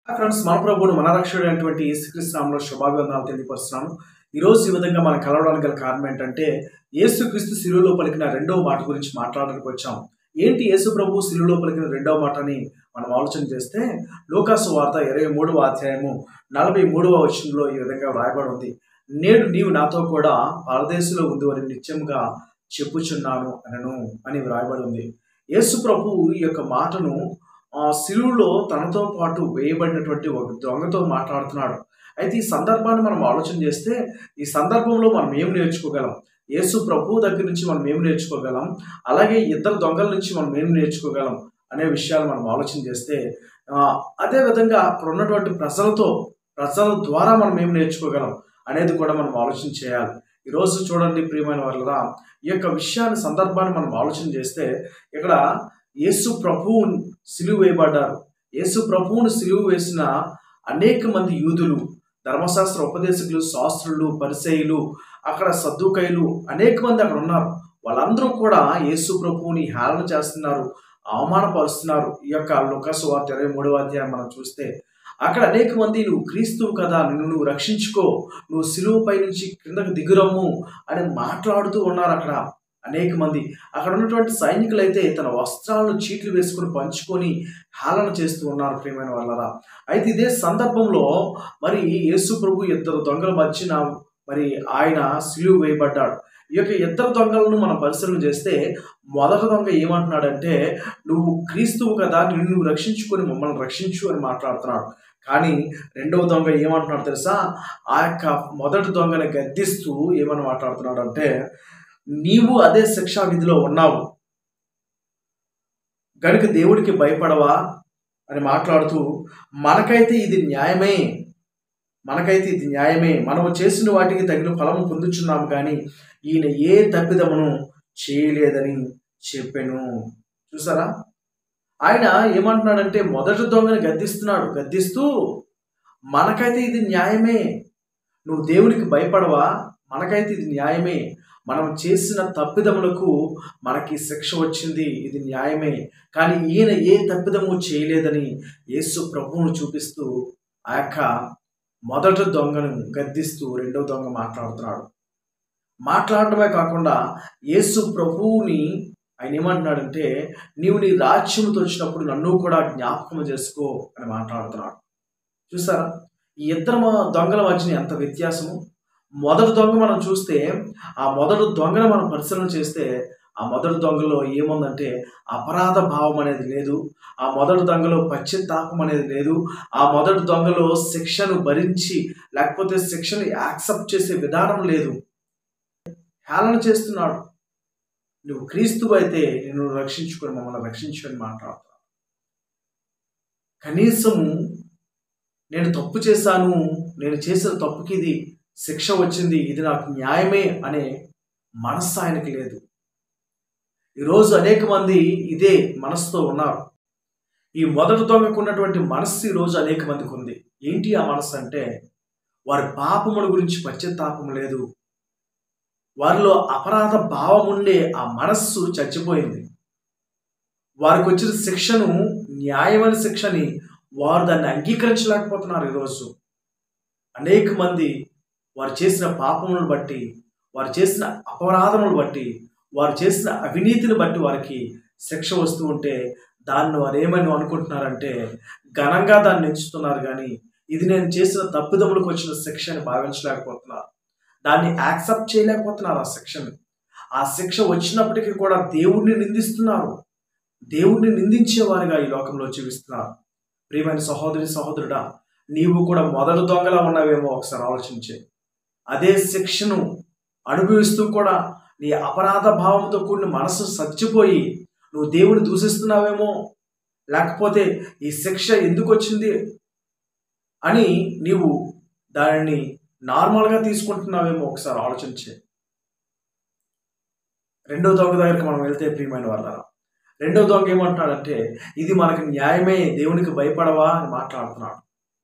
friends మన ప్రభువును మన రక్షకుడైనటువంటి యేసుక్రీస్తునామంలో శుభాభివందనాలు తెలియపరుస్తున్నాను ఈ రోజు ఈ విధంగా మనం కలవడానికి గల కారణం ఏంటంటే యేసుక్రీస్తు శిలువలో పలికిన రెండవ మాట గురించి మాట్లాడడానికి వచ్చాం ఏంటి యేసు ప్రభు శిలువలో పలికిన రెండవ మాటని మనం ఆలోచన చేస్తే లోకాసు వార్త ఇరవై మూడవ అధ్యాయము నలభై మూడవ వచనంలో ఈ విధంగా వ్రాయబడి ఉంది నేడు నీవు నాతో కూడా పరదేశంలో ఉంది అని నిత్యంగా చెప్పుచున్నాను అనను అని వ్రాయబడి ఉంది యేసు ప్రభు ఈ యొక్క మాటను ఆ శిలువులో తనతో పాటు వేయబడినటువంటి ఒక దొంగతో మాట్లాడుతున్నాడు అయితే ఈ సందర్భాన్ని మనం ఆలోచన చేస్తే ఈ సందర్భంలో మనం ఏం నేర్చుకోగలం యేసు ప్రభు దగ్గర నుంచి మనం ఏం నేర్చుకోగలం అలాగే ఇద్దరు దొంగల నుంచి మనం ఏం నేర్చుకోగలం అనే విషయాలు మనం ఆలోచన చేస్తే ఆ, అదే విధంగా అక్కడ ఉన్నటువంటి ప్రజలతో ప్రజల ద్వారా మనం ఏం నేర్చుకోగలం అనేది కూడా మనం ఆలోచన చేయాలి ఈరోజు చూడండి ప్రియమైన వాళ్ళరా ఈ యొక్క విషయాన్ని సందర్భాన్ని మనం ఆలోచన చేస్తే ఇక్కడ యేసు ప్రభువు సిలువ వేయబడ్డారు యేసు ప్రభువును సిలువ వేసిన అనేక మంది యూదులు ధర్మశాస్త్ర ఉపదేశకులు శాస్త్రులు పరిసయులు అక్కడ సద్దుకైలు అనేక మంది అక్కడ ఉన్నారు వాళ్ళందరూ కూడా యేసు ప్రభువుని హేళన చేస్తున్నారు అవమానపరుస్తున్నారు ఈ యొక్క లుకాసు వార్త ఇరవై మూడవ అధ్యాయం మనం చూస్తే అక్కడ అనేక మంది నువ్వు క్రీస్తువు కదా నిన్ను నువ్వు రక్షించుకో నువ్వు సిలువపై నుంచి కిందకు దిగురమ్ము అని మాట్లాడుతూ ఉన్నారు అక్కడ అనేక మంది అక్కడ ఉన్నటువంటి సైనికులు అయితే తన వస్త్రాలను చీట్లు వేసుకుని పంచుకొని హేళన చేస్తూ ఉన్నారు ప్రియమైన వాళ్ళరా అయితే ఇదే సందర్భంలో మరి యేసు ప్రభు ఇద్దరు దొంగల మధ్యన మరి ఆయన సిలువ వేయబడ్డాడు ఈ యొక్క ఇద్దరు దొంగలను మనం పరిశీలన చేస్తే మొదటి దొంగ ఏమంటున్నాడంటే నువ్వు క్రీస్తువు కదా నిన్ను నువ్వు రక్షించుకొని మమ్మల్ని రక్షించు అని మాట్లాడుతున్నాడు కానీ రెండవ దొంగ ఏమంటున్నాడు తెలుసా ఆ యొక్క మొదటి దొంగని గద్దిస్తూ ఏమని మాట్లాడుతున్నాడు అంటే నీవు అదే శిక్షా విధిలో ఉన్నావు గనుక దేవుడికి భయపడవా అని మాట్లాడుతూ మనకైతే ఇది న్యాయమే మనకైతే ఇది న్యాయమే మనము చేసిన వాటికి తగిన ఫలము పొందుచున్నాము కానీ ఈయన ఏ తప్పిదమును చేయలేదని చెప్పాను చూసారా ఆయన ఏమంటున్నాడంటే మొదటి దొంగని గద్దిస్తున్నాడు గద్దిస్తూ మనకైతే ఇది న్యాయమే నువ్వు దేవునికి భయపడవా మనకైతే ఇది న్యాయమే మనం చేసిన తప్పిదములకు మనకి శిక్ష వచ్చింది ఇది న్యాయమే కానీ ఈయన ఏ తప్పిదము చేయలేదని యేసు ప్రభువును చూపిస్తూ ఆ యొక్క మొదటి దొంగను గద్దిస్తూ రెండవ దొంగ మాట్లాడుతున్నాడు మాట్లాడటమే కాకుండా యేసు ప్రభువుని ఆయన ఏమంటున్నాడంటే నీవు నీ రాజ్యముతో వచ్చినప్పుడు నన్ను కూడా జ్ఞాపకం చేసుకో అని మాట్లాడుతున్నాడు చూసారా ఈ ఇద్దరు మ- దొంగల మధ్యన ఎంత వ్యత్యాసము మొదటి దొంగ మనం చూస్తే ఆ మొదటి దొంగను మనం పరిశీలన చేస్తే ఆ మొదటి దొంగలో ఏముందంటే అపరాధ భావం అనేది లేదు ఆ మొదటి దొంగలో పశ్చాత్తాపం అనేది లేదు ఆ మొదటి దొంగలో శిక్షను భరించి లేకపోతే శిక్షను యాక్సెప్ట్ చేసే విధానం లేదు హేళన చేస్తున్నాడు నువ్వు క్రీస్తు అయితే నిన్ను రక్షించుకొని మమ్మల్ని రక్షించుకొని మాట్లాడుతున్నావు కనీసము నేను తప్పు చేశాను నేను చేసిన తప్పుకి ఇది శిక్ష వచ్చింది ఇది నాకు న్యాయమే అనే మనస్సు ఆయనకి లేదు ఈరోజు అనేక మంది ఇదే మనసుతో ఉన్నారు ఈ మొదటి దొంగకు ఉన్నటువంటి మనస్సు ఈరోజు అనేక మందికి ఉంది ఏంటి ఆ మనస్సు అంటే వారి పాపముల గురించి పశ్చాత్తాపం లేదు వారిలో అపరాధ భావం ఉండే ఆ మనస్సు చచ్చిపోయింది వారికి వచ్చిన శిక్షను న్యాయమైన శిక్షని వారు దాన్ని అంగీకరించలేకపోతున్నారు ఈరోజు అనేక మంది వారు చేసిన పాపములను బట్టి వారు చేసిన అపరాధములను బట్టి వారు చేసిన అవినీతిని బట్టి వారికి శిక్ష వస్తూ ఉంటే దాన్ని వారు ఏమని అనుకుంటున్నారంటే ఘనంగా దాన్ని ఎంచుతున్నారు కానీ ఇది నేను చేసిన తప్పిదములకు వచ్చిన శిక్ష అని భావించలేకపోతున్నారు దాన్ని యాక్సెప్ట్ చేయలేకపోతున్నారు ఆ శిక్షని ఆ శిక్ష వచ్చినప్పటికీ కూడా దేవుణ్ణి నిందిస్తున్నారు దేవుణ్ణి నిందించేవారుగా ఈ లోకంలో జీవిస్తున్నారు ప్రియమైన సహోదరి సహోదరుడా నీవు కూడా మొదటి దొంగలా ఉన్నావేమో ఒకసారి ఆలోచించే అదే శిక్షను అనుభవిస్తూ కూడా నీ అపరాధ భావంతో కూడిన మనసు చచ్చిపోయి నువ్వు దేవుని దూషిస్తున్నావేమో లేకపోతే ఈ శిక్ష ఎందుకు వచ్చింది అని నీవు దానిని నార్మల్గా తీసుకుంటున్నావేమో ఒకసారి ఆలోచించే రెండో దొంగ దగ్గరికి మనం వెళ్తే ప్రియమైన వాళ్ళ రెండో దొంగ ఏమంటున్నాడంటే ఇది మనకి న్యాయమే దేవునికి భయపడవా అని మాట్లాడుతున్నాడు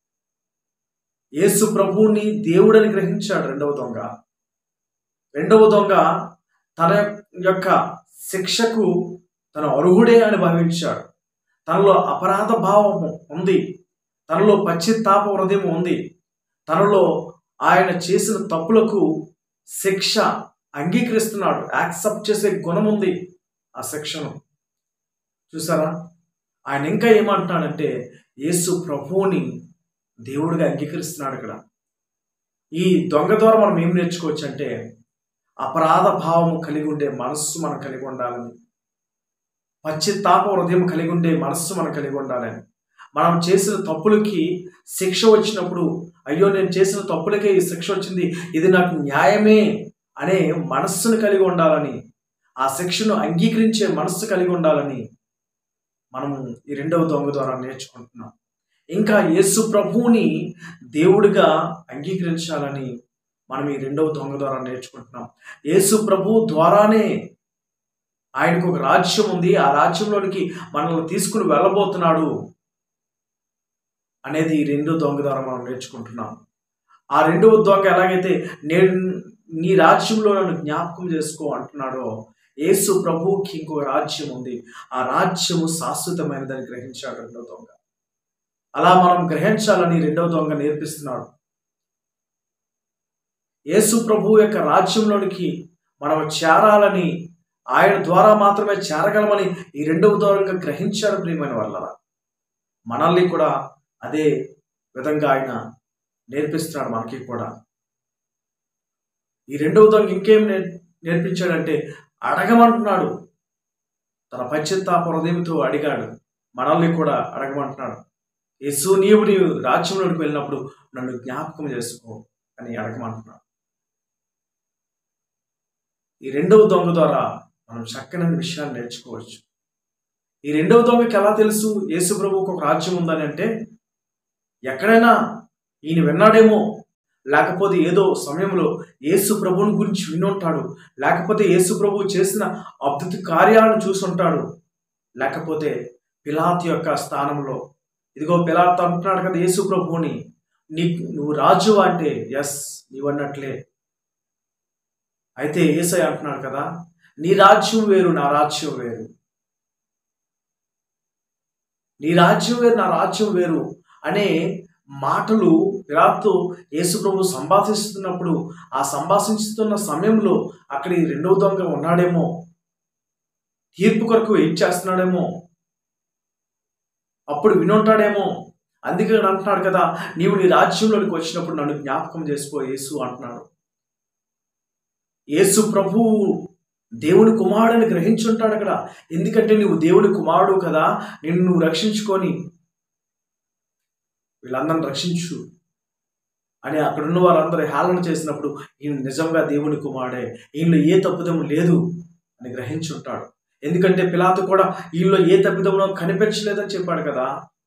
యేసు ప్రభువుని దేవుడని గ్రహించాడు రెండవ దొంగ రెండవ దొంగ తన యొక్క శిక్షకు తన అర్హుడే అని భావించాడు తనలో అపరాధ భావము ఉంది తనలో పశ్చిత్తాప హృదయం ఉంది తనలో ఆయన చేసిన తప్పులకు శిక్ష అంగీకరిస్తున్నాడు యాక్సెప్ట్ చేసే గుణం ఉంది ఆ శిక్షను చూసారా ఆయన ఇంకా ఏమంటున్నాడంటే యేసు ప్రభువుని దేవుడిగా అంగీకరిస్తున్నాడు ఇక్కడ ఈ దొంగ ద్వారా మనం ఏం నేర్చుకోవచ్చు అంటే అపరాధ భావము కలిగి ఉండే మనస్సు మనం కలిగి ఉండాలని పశ్చిత్తాప హృదయం కలిగి ఉండే మనస్సు మనం కలిగి ఉండాలని మనం చేసిన తప్పులకి శిక్ష వచ్చినప్పుడు అయ్యో నేను చేసిన తప్పులకే ఈ శిక్ష వచ్చింది ఇది నాకు న్యాయమే అనే మనస్సును కలిగి ఉండాలని ఆ శిక్షను అంగీకరించే మనస్సు కలిగి ఉండాలని మనం ఈ రెండవ దొంగ ద్వారా నేర్చుకుంటున్నాం ఇంకా యేసు ప్రభువుని దేవుడిగా అంగీకరించాలని మనం ఈ రెండవ దొంగ ద్వారా నేర్చుకుంటున్నాం యేసు ప్రభు ద్వారానే ఆయనకు ఒక రాజ్యం ఉంది ఆ రాజ్యంలోనికి మనల్ని తీసుకుని వెళ్ళబోతున్నాడు అనేది ఈ రెండో దొంగ ద్వారా మనం నేర్చుకుంటున్నాం ఆ రెండవ దొంగ ఎలాగైతే నేను నీ రాజ్యంలో నన్ను జ్ఞాపకం చేసుకో అంటున్నాడో యేసు ప్రభువుకి ఇంకొక రాజ్యం ఉంది ఆ రాజ్యము శాశ్వతమైనదని గ్రహించాడు రెండో దొంగ అలా మనం గ్రహించాలని రెండవ దొంగ నేర్పిస్తున్నాడు యేసు ప్రభు యొక్క రాజ్యంలోనికి మనం చేరాలని ఆయన ద్వారా మాత్రమే చేరగలమని ఈ రెండవ దొంగ గ్రహించాడు ప్రియమైన వల్ల మనల్ని కూడా అదే విధంగా ఆయన నేర్పిస్తున్నాడు మనకి కూడా ఈ రెండవ దొంగ ఇంకేం నేర్ నేర్పించాడంటే అడగమంటున్నాడు తన పశ్చిత్తాప హృదయంతో అడిగాడు మనల్ని కూడా అడగమంటున్నాడు యేసు నీవు నీవు రాజ్యంలోకి వెళ్ళినప్పుడు నన్ను జ్ఞాపకం చేసుకో అని అడగమంటున్నాడు ఈ రెండవ దొంగ ద్వారా మనం చక్కని విషయాలు నేర్చుకోవచ్చు ఈ రెండవ దొంగకి ఎలా తెలుసు యేసు ప్రభువుకు ఒక రాజ్యం ఉందని అంటే ఎక్కడైనా ఈయన విన్నాడేమో లేకపోతే ఏదో సమయంలో యేసు ప్రభువుని గురించి వినుంటాడు లేకపోతే యేసు ప్రభువు చేసిన అద్భుత కార్యాలను చూసుంటాడు లేకపోతే పిలాత్ యొక్క స్థానంలో ఇదిగో పిలాత్ అంటున్నాడు కదా యేసు ప్రభువుని నీ నువ్వు రాజు అంటే ఎస్ నీవన్నట్లే అయితే ఏసై అంటున్నాడు కదా నీ రాజ్యం వేరు నా రాజ్యం వేరు నీ రాజ్యం వేరు నా రాజ్యం వేరు అనే మాటలు పిలాత్తు యేసుప్రభు సంభాషిస్తున్నప్పుడు ఆ సంభాషిస్తున్న సమయంలో అక్కడ ఈ రెండవ దొంగ ఉన్నాడేమో తీర్పు కొరకు వెయిట్ చేస్తున్నాడేమో అప్పుడు వినుంటాడేమో అందుకే అంటున్నాడు కదా నీవు నీ రాజ్యంలోనికి వచ్చినప్పుడు నన్ను జ్ఞాపకం చేసుకో యేసు అంటున్నాడు యేసు ప్రభువు దేవుని కుమారుడని గ్రహించుంటాడు అక్కడ ఎందుకంటే నువ్వు దేవుని కుమారుడు కదా నిన్ను నువ్వు రక్షించుకొని వీళ్ళందరిని రక్షించు అని అక్కడున్న వాళ్ళందరూ హేళన చేసినప్పుడు ఈయన నిజంగా దేవుని కుమారుడే ఈయనలో ఏ తప్పుదము లేదు అని గ్రహించుంటాడు ఎందుకంటే పిలాతు కూడా ఈయనలో ఏ తప్పిదమునో కనిపించలేదని చెప్పాడు కదా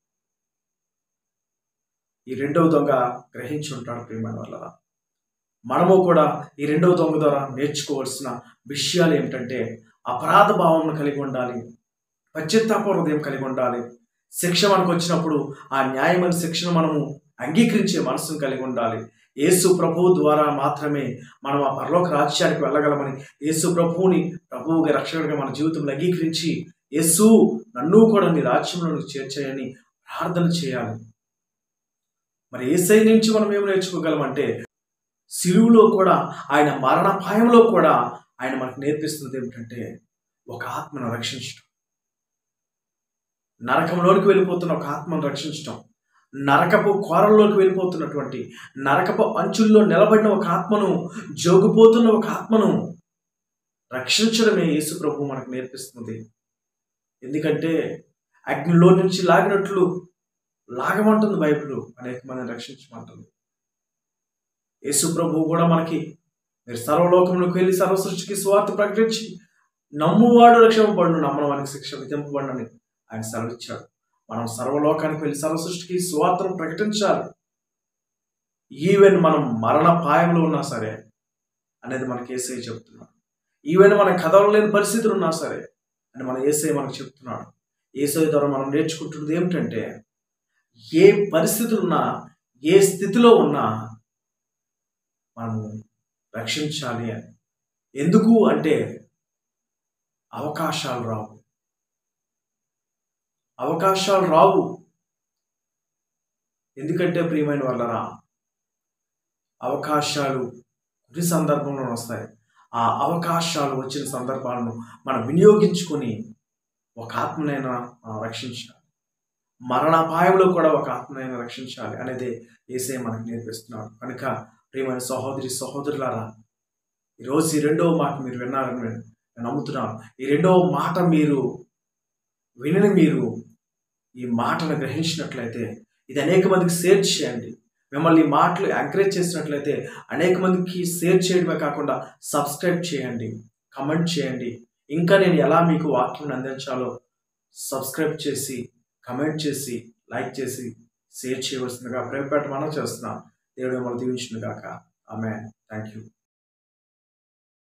ఈ రెండవ దొంగ గ్రహించుంటాడు ప్రేమ వల్ల మనము కూడా ఈ రెండవ దొంగ ద్వారా నేర్చుకోవాల్సిన విషయాలు ఏమిటంటే అపరాధ భావం కలిగి ఉండాలి పశ్చిత్తాప హృదయం కలిగి ఉండాలి శిక్ష మనకు వచ్చినప్పుడు ఆ న్యాయమైన శిక్షను మనము అంగీకరించే మనసును కలిగి ఉండాలి యేసు ప్రభువు ద్వారా మాత్రమే మనం ఆ పరలోక రాజ్యానికి వెళ్ళగలమని యేసు ప్రభువుని ప్రభువుగా రక్షకుడిగా మన జీవితంలో అంగీకరించి యేసు నన్ను కూడా నీ రాజ్యంలోనికి చేర్చాయని ప్రార్థన చేయాలి మరి ఏసై నుంచి మనం ఏం నేర్చుకోగలమంటే సిలువులో కూడా ఆయన మరణపాయంలో కూడా ఆయన మనకు నేర్పిస్తున్నది ఏమిటంటే ఒక ఆత్మను రక్షించడం నరకంలోనికి వెళ్ళిపోతున్న ఒక ఆత్మను రక్షించడం నరకపు కోరల్లోకి వెళ్ళిపోతున్నటువంటి నరకపు అంచుల్లో నిలబడిన ఒక ఆత్మను జోగిపోతున్న ఒక ఆత్మను రక్షించడమే యేసు ప్రభు మనకు నేర్పిస్తుంది ఎందుకంటే అగ్నిలో నుంచి లాగినట్లు లాగమంటుంది బైబిల్ అనేక మందిని రక్షించమంటుంది యేసు ప్రభు కూడా మనకి మీరు సర్వలోకంలోకి వెళ్ళి సర్వ సృష్టికి స్వార్థ ప్రకటించి నమ్మువాడు రక్షింపబడును నమ్మని వానికి శిక్ష విధింపబడినని ఆయన సెలవిచ్చాడు మనం సర్వలోకానికి వెళ్ళి సర్వ సృష్టికి స్వార్థను ప్రకటించాలి ఈవెన్ మనం మరణ పాయంలో ఉన్నా సరే అనేది మనకి ఏసై చెప్తున్నాడు ఈవెన్ మనం కదలలేని పరిస్థితులు ఉన్నా సరే అని మన ఏసై మనకు చెప్తున్నాడు ఏసై ద్వారా మనం నేర్చుకుంటున్నది ఏమిటంటే ఏ పరిస్థితులున్నా ఏ స్థితిలో ఉన్నా మనము రక్షించాలి అని ఎందుకు అంటే అవకాశాలు రావు అవకాశాలు రావు ఎందుకంటే ప్రియమైన వాళ్ళరా అవకాశాలు ప్రతి సందర్భంలో వస్తాయి ఆ అవకాశాలు వచ్చిన సందర్భాలను మనం వినియోగించుకొని ఒక ఆత్మనైనా మనం రక్షించాలి మరణాపాయంలో కూడా ఒక ఆత్మనైనా రక్షించాలి అనేది ఏసే మనకు నేర్పిస్తున్నాడు కనుక ప్రియమైన సహోదరి సహోదరులారా ఈరోజు ఈ రెండవ మాట మీరు విన్నారని నేను నేను నమ్ముతున్నాను ఈ రెండవ మాట మీరు వినని మీరు ఈ మాటను గ్రహించినట్లయితే ఇది అనేక మందికి షేర్ చేయండి మిమ్మల్ని ఈ మాటలు ఎంకరేజ్ చేసినట్లయితే అనేక మందికి షేర్ చేయడమే కాకుండా సబ్స్క్రైబ్ చేయండి కమెంట్ చేయండి ఇంకా నేను ఎలా మీకు వాక్యం అందించాలో సబ్స్క్రైబ్ చేసి కమెంట్ చేసి లైక్ చేసి షేర్ చేయవలసిందిగా ప్రేమపేట మనం చేస్తున్నాం దేవుడు మిమ్మల్ని దీవించిన గాక ఆమె థ్యాంక్ యూ